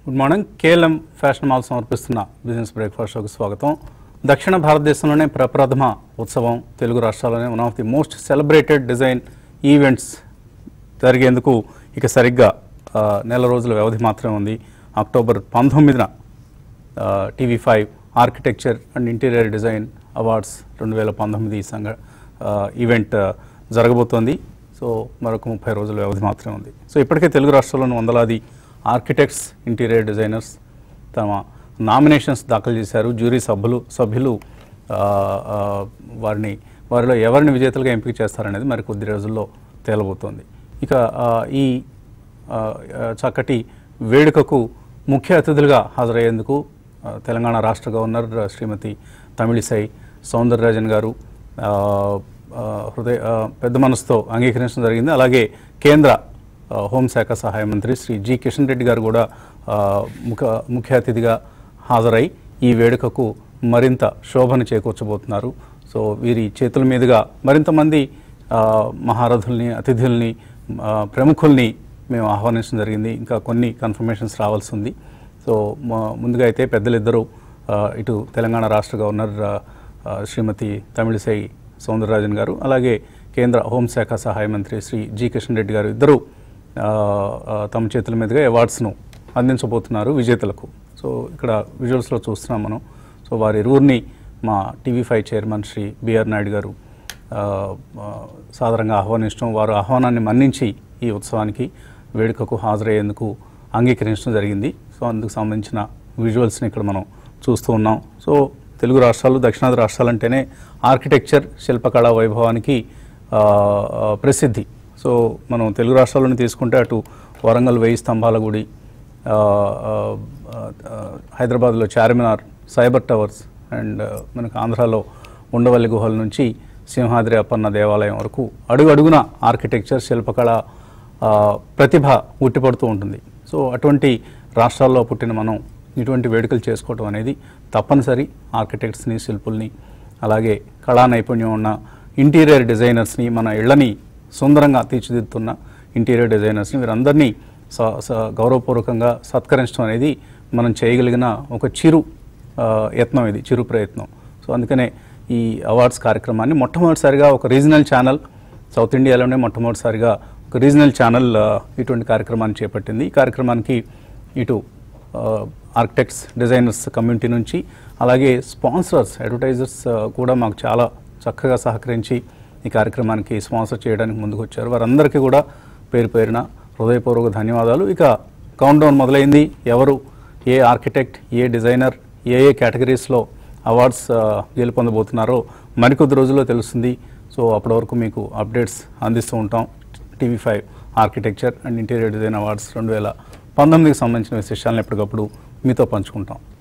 good morning KLM fashion mall సమర్పిస్తున్న business breakfast షోకి స్వాగతం దక్షిణ భారతదేశంలోనే ప్రప్రథమ ఉత్సవం తెలుగు రాష్ట్రాల్లోనే one of the most celebrated design events జరిగేందుకు ఇక సరిగ్గా ఆ, నెల రోజుల వ్యవధి మాత్రమే ఉంది అక్టోబర్ పంతొమ్మిదిన TV five architecture and interior design awards రెండు వేల పంతొమ్మిది సంఘ ఆ, ఈవెంట్ ఆ, జరగబోతోంది సో మరొక ముప్పై రోజుల వ్యవధి మాత్రమే ఉంది సో ఇప్పటికే తెలుగు రాష్ట్రాల్లోని వందలాది ఆర్కిటెక్ట్స్ ఇంటీరియర్ డిజైనర్స్ తమ నామినేషన్స్ దాఖలు చేశారు జ్యూరీ సభ్యులు సభ్యులు ఆ, ఆ, వారిని వారిలో ఎవరిని విజేతలుగా ఎంపిక చేస్తారనేది మరి కొద్ది రోజుల్లో తేలబోతోంది ఇక ఆ, ఈ ఆ, ఆ, చక్కటి వేడుకకు ముఖ్య అతిథులుగా హాజరయ్యేందుకు ఆ, తెలంగాణ రాష్ట్ర గవర్నర్ ఆ, శ్రీమతి తమిళిసై సౌందరరాజన్ గారు ఆ, ఆ, హృదయ ఆ, పెద్ద మనసుతో అంగీకరించడం జరిగింది అలాగే కేంద్ర ఆ, హోంశాఖ సహాయ మంత్రి శ్రీ జి కిషన్ రెడ్డి గారు కూడా ఆ, ముఖ ముఖ్య అతిథిగా హాజరై ఈ వేడుకకు మరింత శోభను చేకూర్చబోతున్నారు సో వీరి చేతుల మీదుగా మరింత మంది ఆ, మహారథుల్ని అతిథుల్ని ఆ, ప్రముఖుల్ని మేము ఆహ్వానించడం జరిగింది ఇంకా కొన్ని కన్ఫర్మేషన్స్ రావాల్సి ఉంది సో మ- ముందుగా అయితే పెద్దలిద్దరూ ఆ, ఇటు తెలంగాణ రాష్ట్ర గవర్నర్ ఆ, ఆ, శ్రీమతి తమిళిసై సౌందరరాజన్ గారు అలాగే కేంద్ర హోంశాఖ సహాయ మంత్రి శ్రీ జి కిషన్ రెడ్డి గారు ఇద్దరు ఆ, ఆ, తమ చేతుల మీదుగా అవార్డ్స్ను అందించబోతున్నారు విజేతలకు సో ఇక్కడ విజువల్స్లో చూస్తున్నాం మనం సో వారి ఇరువురిని మా TV five chairman Shri BR Naidu garu ఆ, ఆ, సాదరంగా ఆహ్వానించడం వారు ఆహ్వానాన్ని మన్నించి ఈ ఉత్సవానికి వేడుకకు హాజరయ్యేందుకు అంగీకరించడం జరిగింది సో అందుకు సంబంధించిన విజువల్స్ని ఇక్కడ మనం చూస్తూ ఉన్నాం సో తెలుగు రాష్ట్రాలు దక్షిణాది రాష్ట్రాలంటేనే ఆర్కిటెక్చర్ శిల్పకళా వైభవానికి ఆ, ఆ, ప్రసిద్ధి సో మనం తెలుగు రాష్ట్రాలను తీసుకుంటే అటు వరంగల్ వెయ్యి స్తంభాల గుడి ఆ, ఆ, ఆ, హైదరాబాద్లో చార్మినార్ సైబర్ టవర్స్ అండ్ మనకు ఆంధ్రాలో ఉండవల్లి గుహల నుంచి సింహాద్రి అప్పన్న దేవాలయం వరకు అడుగు అడుగున ఆర్కిటెక్చర్ శిల్పకళ ఆ, ప్రతిభ ఉట్టిపడుతూ ఉంటుంది సో అటువంటి రాష్ట్రాల్లో పుట్టిన మనం ఇటువంటి వేడుకలు చేసుకోవటం అనేది తప్పనిసరి ఆర్కిటెక్ట్స్ని శిల్పుల్ని అలాగే కళా నైపుణ్యం ఉన్న ఇంటీరియర్ డిజైనర్స్ని మన ఇళ్ళని సుందరంగా తీర్చిదిద్దుతున్న ఇంటీరియర్ డిజైనర్స్ని వీరందరినీ స స గౌరవపూర్వకంగా సత్కరించడం అనేది మనం చేయగలిగిన ఒక చిరు ఆ, యత్నం ఇది చిరు ప్రయత్నం సో అందుకనే ఈ అవార్డ్స్ కార్యక్రమాన్ని మొట్టమొదటిసారిగా ఒక రీజనల్ ఛానల్ సౌత్ ఇండియాలోనే మొట్టమొదటిసారిగా ఒక రీజనల్ ఛానల్ ఆ, ఇటువంటి కార్యక్రమాన్ని చేపట్టింది ఈ కార్యక్రమానికి ఇటు ఆర్కిటెక్ట్స్ డిజైనర్స్ కమ్యూనిటీ నుంచి అలాగే స్పాన్సర్స్ అడ్వర్టైజర్స్ కూడా మాకు చాలా చక్కగా సహకరించి ఈ కార్యక్రమానికి స్పాన్సర్ చేయడానికి ముందుకు వచ్చారు వారందరికీ కూడా పేరు పేరున హృదయపూర్వక ధన్యవాదాలు ఇక కౌంట్ డౌన్ మొదలైంది ఎవరు ఏ ఆర్కిటెక్ట్ ఏ డిజైనర్ ఏ ఏ కేటగిరీస్లో అవార్డ్స్ ఆ, గెలుపొందబోతున్నారో మరికొద్ది రోజుల్లో తెలుస్తుంది సో అప్పటి వరకు మీకు అప్డేట్స్ అందిస్తూ ఉంటాం TV five architecture and interior design awards రెండు వేల పంతొమ్మిదికి సంబంధించిన విశేషాలను ఎప్పటికప్పుడు మీతో పంచుకుంటాం